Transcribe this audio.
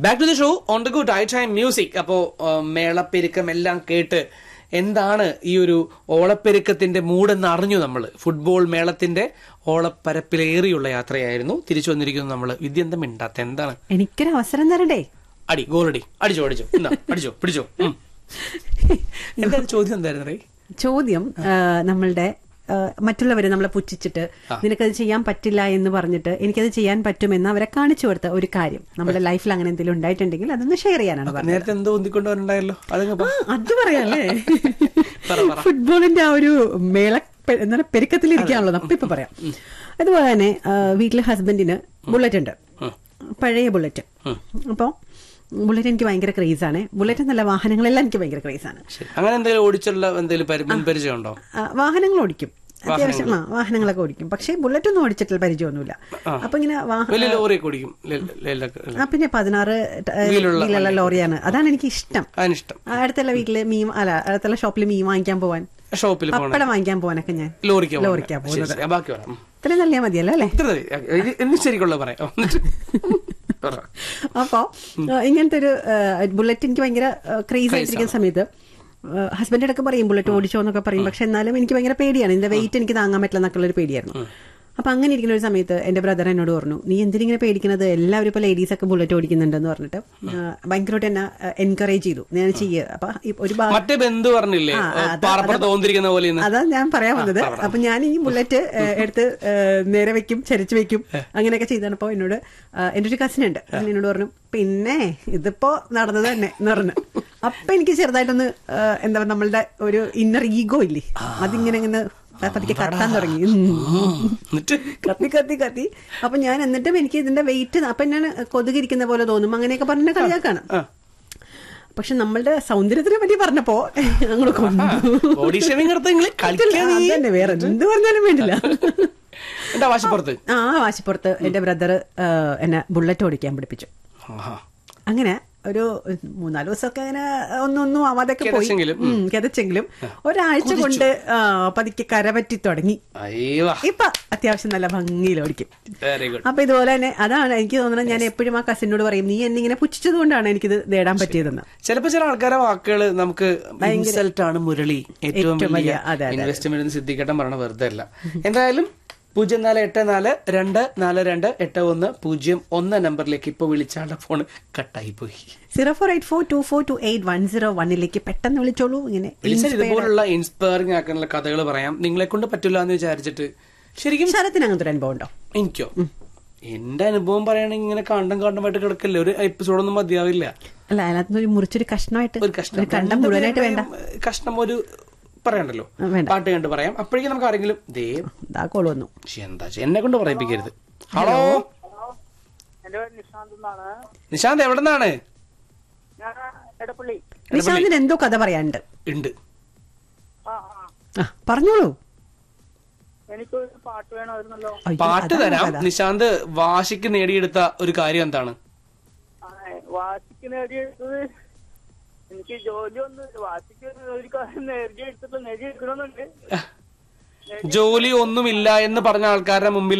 Back to the show on the good ഐ time music അപ്പോ ആ, മേളപ്പെരുക്കം എല്ലാം കേട്ട് എന്താണ് ഈ ഒരു ഓളപ്പെരുക്കത്തിന്റെ മൂടെന്ന് അറിഞ്ഞു നമ്മൾ ഫുട്ബോൾ മേളത്തിന്റെ ഓളപ്പരപ്പിലേറിയുള്ള യാത്രയായിരുന്നു തിരിച്ചു വന്നിരിക്കുന്നു നമ്മൾ വിദ്യന്തം മിണ്ടാത്ത എന്താണ് എനിക്കൊരു അവസരം തരണ്ടേ അടി ഗോളടി അടിച്ചോ അടിച്ചോ എന്നാ അടിച്ചോ പിടിച്ചോ ഉം. എന്താണ് ചോദ്യം എന്തായിരുന്നു റേ ചോദ്യം ആ, നമ്മളുടെ ആ, മറ്റുള്ളവരെ നമ്മളെ പുച്ഛിച്ചിട്ട് നിനക്കത് ചെയ്യാൻ പറ്റില്ല എന്ന് പറഞ്ഞിട്ട് എനിക്കത് ചെയ്യാൻ പറ്റുമെന്ന് അവരെ കാണിച്ചു കൊടുത്ത ഒരു കാര്യം നമ്മുടെ ലൈഫിൽ അങ്ങനെ എന്തെങ്കിലും ഉണ്ടായിട്ടുണ്ടെങ്കിൽ അതൊന്ന് ഷെയർ ചെയ്യാനാണ് പറഞ്ഞത് നേരത്തെ എന്തോ ഒന്നിക്കൊണ്ടുവരണ്ടായല്ലോ അതങ്ങ് ആ, അത് പറയാല്ലേ പറ, പറ. ഫുട്ബോളിന്റെ ആ ഒരു മേള പെ- എന്താണ് പെരുക്കത്തിലിരിക്കാണല്ലോ അപ്പൊ ഇപ്പൊ പറയാം അതുപോലെ തന്നെ ആ, വീട്ടിലെ ഹസ്ബൻഡിന് ബുള്ളറ്റ് ഉണ്ട് പഴയ ബുള്ളറ്റ് അപ്പൊ ബുള്ളറ്റ് എനിക്ക് ഭയങ്കര ക്രേസ് ആണ് ബുള്ളറ്റ് എന്നല്ല വാഹനങ്ങളെല്ലാം എനിക്ക് ഭയങ്കര ക്രേസ് ആണ് ശരി അങ്ങനെ എന്തെങ്കിലും ഓടിച്ചുള്ള എന്തെങ്കിലും പരി- മുൻപരിചയം ഉണ്ടോ ആ, വാഹനങ്ങൾ ഓടിക്കും അത്യാവശ്യം ആ വാഹനങ്ങളൊക്കെ ഓടിക്കും പക്ഷേ ബുള്ളറ്റ് ഒന്നും ഓടിച്ചിട്ടുള്ള പരിചയമൊന്നുമില്ല അപ്പൊ ഇങ്ങനെ വാഹ- വലിയ ലോറിയൊക്കെ ഓടിക്കും ലെ- ലെ- ലെ- ആ, പിന്നെ പതിനാറ് ട- വീലുള്ള വീലുള്ള ലോറിയാണ് അതാണ് എനിക്ക് ഇഷ്ടം അതിനിഷ്ടം ആ, അടുത്തുള്ള വീട്ടില് മീൻ അല്ല അടുത്തുള്ള ഷോപ്പിൽ മീൻ വാങ്ങിക്കാൻ പോവാൻ ഷോപ്പിൽ പോകണം പപ്പടം വാങ്ങിക്കാൻ പോവാനൊക്കെ ഞാൻ ലോറിക്കാ പോകുന്നത്. ലോറിക്കാ ശരി, പോകുന്നത് ശരി. ആ, ബാക്കി പറയാം ഉം. ഇത്രയും നല്ല മതിയല്ലോ അല്ലേ ഇത്ര മതി. ഇത് എന്ന് ശരിക്കുള്ള പറയാം എന്നിട്ട് പറ. അപ്പോ ആ, ഇങ്ങനത്തെ ഒരു ബുള്ളറ്റ് എനിക്ക് ഭയങ്കര ക്രേസ് ആയിട്ടിരിക്കുന്ന സമയത്ത് ഹസ്ബൻഡ് ഒക്കെ പറയും ബുള്ളറ്റ് ഓടിച്ചോ എന്നൊക്കെ പറയും പക്ഷെ എന്നാലും എനിക്ക് ഭയങ്കര പേടിയാണ് ഇതിന്റെ വെയിറ്റ് എനിക്ക് താങ്ങാൻ പറ്റില്ല എന്നൊക്കെ ഒരു പേടിയായിരുന്നു അപ്പൊ അങ്ങനെ ഇരിക്കുന്ന ഒരു സമയത്ത് എന്റെ ബ്രദർ എന്നോട് പറഞ്ഞു നീ എന്തിനിങ്ങനെ പേടിക്കുന്നത് എല്ലാവരും ഇപ്പൊ ലേഡീസ് ഒക്കെ ബുള്ളറ്റ് ഓടിക്കുന്നുണ്ടെന്ന് പറഞ്ഞിട്ട് ആ, ഭയങ്കരമായിട്ട് എന്നെ എൻകറേജ് ചെയ്തു ഞാൻ ചെയ്യുക അപ്പൊ ഈ ഒരു ഭാഗം മറ്റേ ബന്ധു പറഞ്ഞില്ലേ ആ, ആ, അതാ- പാറപ്പുറത്ത് തോന്നിരിക്കുന്ന പോലെ ഇന്ന്. അതാ ഞാൻ പറയാൻ വന്നത് അപ്പൊ ഞാൻ ഈ ബുള്ളറ്റ് ഏഹ്, എടുത്ത് ഏഹ്, നേരെ വെക്കും ചരിച്ചു വെക്കും അങ്ങനെയൊക്കെ ചെയ്തപ്പോ എന്നോട് ആ, എന്റെ ഒരു കസിൻ ഉണ്ട് അതിന് എന്നോട് പറഞ്ഞു പിന്നെ ഇതിപ്പോ നടന്നത് തന്നെ എന്ന് പറഞ്ഞു അപ്പൊ എനിക്ക് ചെറുതായിട്ടൊന്ന് ഏഹ്, എന്താ പറയുക നമ്മളുടെ ഒരു ഇന്നർ ഈഗോ ഇല്ലേ അതിങ്ങനെ ഇങ്ങനെ പതുക്കെ കത്താൻ തുടങ്ങി ഉം. എന്നിട്ട് കത്തി കത്തി കത്തി അപ്പൊ ഞാൻ എന്നിട്ടും എനിക്ക് ഇതിന്റെ വെയിറ്റ് അപ്പൊ ഞാൻ കൊതുകിരിക്കുന്ന പോലെ തോന്നും അങ്ങനെയൊക്കെ പറഞ്ഞ കളിയാക്കാണ് പക്ഷെ നമ്മളുടെ സൗന്ദര്യത്തിനെ പറ്റി പറഞ്ഞപ്പോ അങ്ങോട്ട് കൊണ്ടു ബോഡി ഷേവിംഗ് എടുത്ത് നിങ്ങൾ കളിക്കാൻ നീ അതന്നെ വേറെ എന്ത് പറഞ്ഞാലും വേണ്ടില്ല എന്താ വാശിപ്പുറത്ത് ആ വാശിപ്പുറത്ത് എന്റെ ബ്രദർ എന്നെ ബുള്ളറ്റ് ഓടിക്കാൻ പഠിപ്പിച്ചു ആഹാ. അങ്ങനെ ഒരു മൂന്നാല് ദിവസമൊക്കെ അങ്ങനെ ഒന്നും ഒന്നും ആവാതൊക്കെ പോയി കിതച്ചെങ്കിലും, ഉം, കിതച്ചെങ്കിലും ഒരാഴ്ച കൊണ്ട് ആ, പതുക്കെ കരപറ്റി തുടങ്ങി അയ്യവാ ഇപ്പൊ അത്യാവശ്യം നല്ല ഭംഗിയിൽ ഓടിക്കും വെരി ഗുഡ് അപ്പൊ ഇതുപോലെ തന്നെ അതാണ് എനിക്ക് തോന്നുന്നത് ഞാൻ എപ്പോഴും ആ കസിനോട് പറയും നീ എന്നെ ഇങ്ങനെ പുച്ഛിച്ചത് കൊണ്ടാണ് എനിക്കിത് നേടാൻ പറ്റിയതെന്ന് ചിലപ്പോ ചില ആൾക്കാരെ വാക്കുകൾ നമുക്ക് ഇൻസൾട്ട് ആണ് മുരളി ഏറ്റവും ഏറ്റവും വലിയ വലിയ, അതെ, അതെ. ഇൻവെസ്റ്റ്മെന്റ് സിദ്ധിക്കട്ടം പറയണ വെറുതെ അല്ല എന്തായാലും പൂജ്യം നാല് എട്ട് നാല് രണ്ട് നാല് രണ്ട് എട്ട് ഒന്ന് പൂജ്യം ഒന്ന് നമ്പറിലേക്ക് ഇപ്പൊ വിളിച്ചാളുടെ ഫോൺ കട്ടായി പോയി zero four eight four two four two eight one zero വണ്ണിലേക്ക് പെട്ടെന്ന് വിളിച്ചോളൂ ഇങ്ങനെ വിളിച്ചാൽ ഇതുപോലുള്ള ഇൻസ്പയറിംഗ് ആക്കാനുള്ള കഥകൾ പറയാം നിങ്ങളെ കൊണ്ട് പറ്റില്ല എന്ന് വിചാരിച്ചിട്ട് ശരിക്കും ശരത്തിന് അങ്ങനത്തെ ഒരു അനുഭവം ഉണ്ടോ എനിക്കോ എന്റെ അനുഭവം പറയുകയാണെങ്കിൽ ഇങ്ങനെ കണ്ടം കണ്ടമായിട്ട് കിടക്കല്ലേ ഒരു എപ്പിസോഡൊന്നും മതിയാവില്ല അല്ല അതിനകത്ത് ഒരു മുറിച്ചൊരു കഷ്ണമായിട്ട് ഒരു കഷ്ണം കണ്ടം രണ്ട് മുഴുവനായിട്ട് വേണ്ട പേരുടെയും, ഏഹ്, കഷ്ണം ഒരു പറയണ്ടല്ലോ ആ, വേണ്ട. പാട്ട് കണ്ട് പറയാം അപ്പോഴേക്കും നമുക്ക് ആരെങ്കിലും ദേ ഇതാ കോൾ വന്നു ശ്ശെ, എന്താ ചെയ്യ- എന്നെ കൊണ്ട് പറയിപ്പിക്കരുത് ഹലോ എന്റെ പേര് നിഷാന്ത് എന്നാണ് നിശാന്ത് എവിടെ നിന്നാണ് ഞാൻ എടപ്പള്ളി നിശാന്തിന് എന്തോ കഥ പറയാനുണ്ട് ഉണ്ട് ആ ആ ആ പറഞ്ഞോളൂ എനിക്കൊരു പാട്ട് വേണമായിരുന്നല്ലോ അയ്യോ, പാട്ട് അതാണ് തരാം കഥ. നിശാന്ത് വാശിക്ക് നേടിയെടുത്ത ഒരു കാര്യം എന്താണ് ആ, വാശിക്ക് നേടിയെടുത്തത് എനിക്ക് ജോലി ഒന്നും വാശിക്ക് ഒരു കാര്യം നേടിയെടുത്തിട്ട് നേടിയെടുക്കണമെന്നുണ്ട് ജോലി ഒന്നുമില്ല എന്ന് പറഞ്ഞ ആൾക്കാരുടെ മുമ്പിൽ